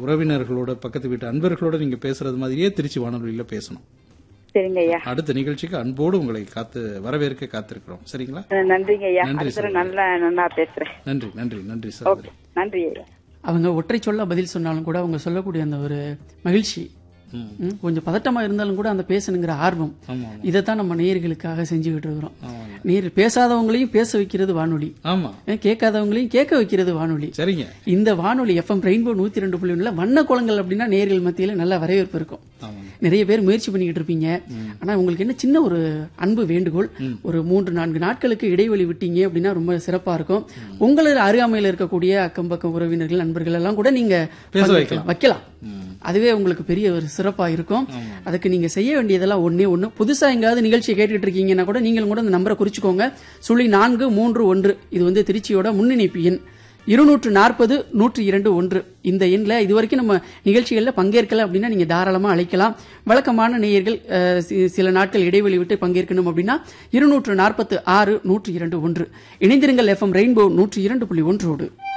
உறவினர்களோட பக்கத்து வீட்டு அன்பர்களோட நீங்க பேசுறது மாதிரியே திருச்சி வானொலியில பேசணும் சரிங்க ஐயா அடுத்த நிகழ்ச்சிக்கு அன்போடு உங்களை காத்து வரவேற்க காத்திருக்கிறோம் சரிங்களா அஹ் நன்றிங்க ஐயா நன்றி அடுத்த தடவை நல்லா நல்லா பேசுறேன் நன்றி நன்றி நன்றி சகோதரி நன்றி ஐயா அவங்க ஒற்றை சொல்ல பதில் சொன்னாலும் கூட அவங்க சொல்லக்கூடிய அந்த ஒரு மகிழ்ச்சி ம், கொஞ்சம் பதட்டமா இருந்தாலும் கூட அந்த பேசணுங்கிற ஆர்வம் ஆமா இதைத்தான் நம்ம நேயர்களுக்காக செஞ்சுக்கிட்டு இருக்கிறோம் ஆமாங்க. நேர் பேசாதவங்களையும் பேச வைக்கிறது வானொலி ஆமா ஏன் கேட்காதவங்களையும் கேட்க வைக்கிறது வானொலி சரிங்க இந்த வானொலி எஃப்எம் ரெயின்போ நூத்தி ரெண்டு புள்ளி ஒண்ணுல வண்ண கோலங்கள் அப்படின்னா நேர்கள் மத்தியில நல்ல வரவேற்பு இருக்கும் ஆமாங்க நிறைய பேர் முயற்சி பண்ணிக்கிட்டு இருப்பீங்க ஆனா உங்களுக்கு என்ன சின்ன ஒரு அன்பு வேண்டுகோள் ஒரு மூன்று நான்கு நாட்களுக்கு இடைவெளி விட்டீங்க அப்படின்னா ரொம்ப சிறப்பா இருக்கும் உங்களது அருகாமையில் இருக்கக்கூடிய அக்கம் பக்கம் உறவினர்கள் நண்பர்கள் எல்லாம் கூட நீங்க பேச பங்கேற்கலாம். வைக்கலாம் அதுவே உங்களுக்கு பெரிய ஒரு சிறப்பா இருக்கும் அதுக்கு நீங்க செய்ய வேண்டியதெல்லாம் ஒண்ணே ஒண்ணு புதுசா எங்காவது நிகழ்ச்சியை கேட்டுட்டு இருக்கீங்கன்னா கூட நீங்களும் கூட இந்த நம்பரை குறிச்சுக்கோங்க சுழி நான்கு மூன்று ஒன்று இது வந்து திருச்சியோட முன்னிணைப்பு எண் இருநூற்று நாற்பது நூற்றி இரண்டு ஒன்று இந்த எண்ணில் இது வரைக்கும் நம்ம நிகழ்ச்சிகளில் பங்கேற்கல அப்படின்னா நீங்க தாராளமா அழைக்கலாம் வழக்கமான நேயர்கள் அஹ், சி- சில நாட்கள் இடைவெளி விட்டு பங்கேற்கணும் அப்படின்னா இருநூற்று நாற்பத்து ஆறு நூற்றி இரண்டு ஒன்று இணைந்திருங்கள் எஃப்எம் ரெயின்போ நூற்றி இரண்டு புள்ளி ஒன்றோடு